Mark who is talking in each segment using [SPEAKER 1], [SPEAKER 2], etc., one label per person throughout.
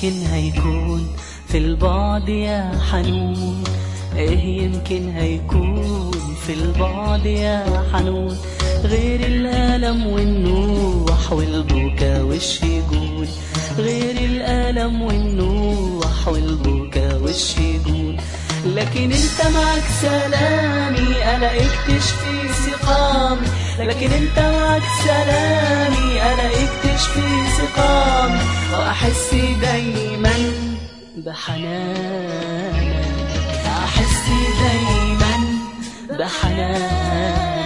[SPEAKER 1] يمكن هيكون في البعد يا حنون ايه يمكن هيكون في البعد يا حنون غير الألم والنوح والبكا والشجون غير الألم والنوح والبكا والشجون لكن انت معك سلامي الاقيك تشفي سقامي لكن انت معك سلامي الاقيك تشفي سقامي واحس دايما بحنانك احس دايما بحنانك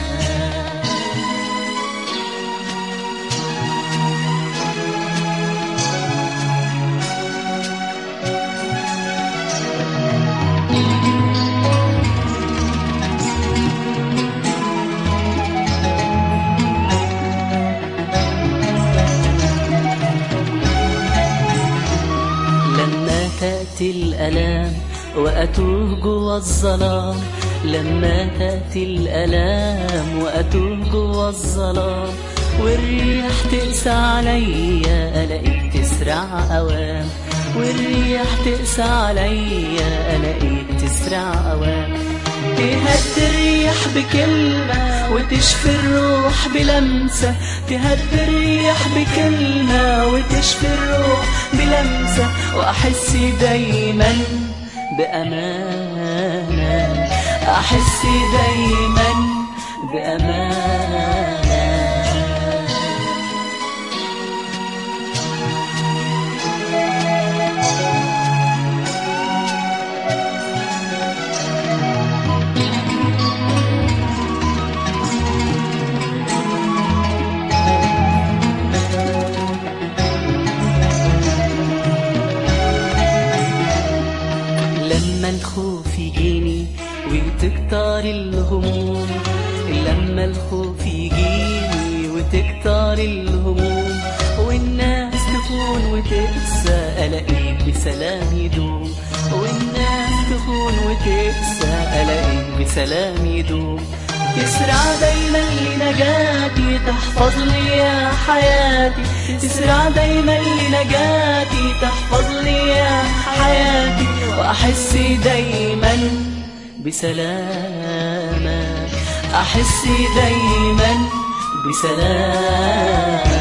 [SPEAKER 1] لما تأتي الألام وأتوه جوا الظلام لما تأتي الألام وأتوه جوا الظلام والريح تقسى عليا ألاقيك تسرع أوام والريح تقسى عليا ألاقيك تسرع أوام تهد الريح بكلمة وتشفي الروح بلمسة تهد الريح بكلمة وتشفي الروح بلمسة وأحس دايما بأمانة أحس دايما بأمانة لما الخوف يجيني وتكتر الهموم لما الخوف يجيني وتكتر الهموم والناس تخون وتقسى ألاقيك بسلام يدوم والناس تخون وتقسى ألاقيك بسلام يدوم تسرع دايما لنجاتي تحفظ لي يا حياتي تسرع دايما لنجاتي تحفظ لي يا حياتي وأحس دايما بسلامك أحس دايما بسلامك